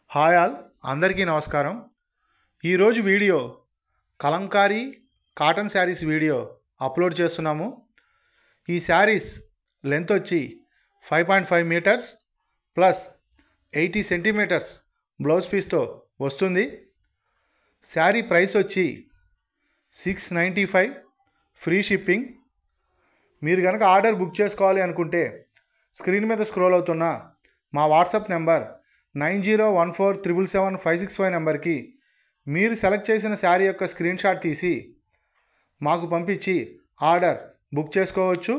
hi all అందరికీ నమస్కారం ఈరోజు video Kalamkari cotton saris video upload చేస్తున్నాము ఈ శారీస్ లెంత్ వచ్చి five point five metres plus eighty centimetres blouse పీస్తో వస్తుంది శారీ ప్రైస్ వచ్చి six ninety five free shipping మీరు కనుక ఆర్డర్ బుక్ చేసుకోవాలి అనుకుంటే స్క్రీన్ మీద స్క్రోల్ అవుతున్న మా WhatsApp number nine zero one four triple seven five six five నెంబర్కి మీరు సెలెక్ట్ చేసిన శారీ యొక్క స్క్రీన్ షాట్ తీసి మాకు పంపించి ఆర్డర్ బుక్ చేసుకోవచ్చు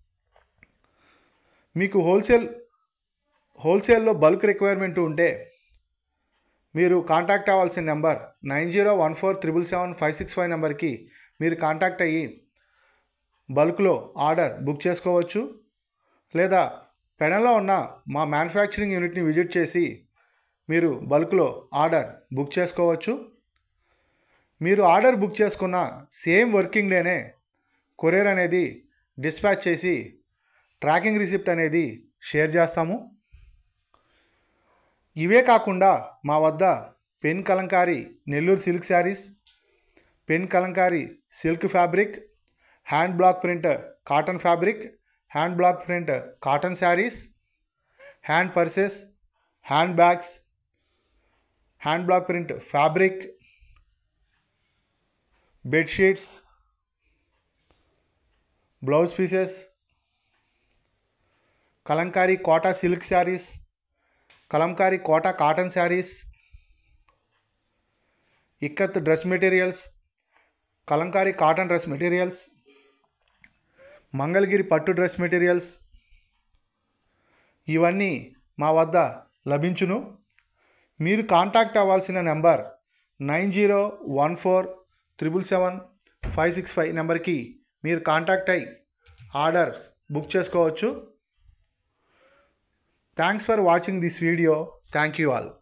మీకు హోల్సేల్ హోల్సేల్లో బల్క్ రిక్వైర్మెంట్ ఉంటే మీరు కాంటాక్ట్ అవ్వాల్సిన number nine zero one four triple seven five six five నెంబర్కి మీరు కాంటాక్ట్ అయ్యి బల్క్లో ఆర్డర్ బుక్ చేసుకోవచ్చు లేదా పెడలో ఉన్న మా మ్యానుఫ్యాక్చరింగ్ యూనిట్ని విజిట్ చేసి మీరు బల్క్లో ఆర్డర్ బుక్ చేసుకోవచ్చు మీరు ఆర్డర్ బుక్ చేసుకున్న సేమ్ వర్కింగ్ డేనే కొరియర్ అనేది డిస్పాచ్ చేసి ట్రాకింగ్ రిసిప్ట్ అనేది షేర్ చేస్తాము ఇవే కాకుండా మా వద్ద pen kalamkari Nellore silk saris pen kalamkari silk fabric hand block print cotton fabric hand block print cotton saris hand purses hand bags hand block print fabric bedsheets blouse pieces kalamkari Kota silk saris kalamkari Kota cotton saris ikat dress materials kalamkari cotton dress materials Mangalagiri పట్టు dress materials ఇవన్నీ మా వద్ద లభించును మీరు contact అవ్వాల్సిన number nine zero one four triple seven five six five నెంబర్కి మీరు contact అయ్యి ఆర్డర్ బుక్ చేసుకోవచ్చు thanks for watching this video thank you all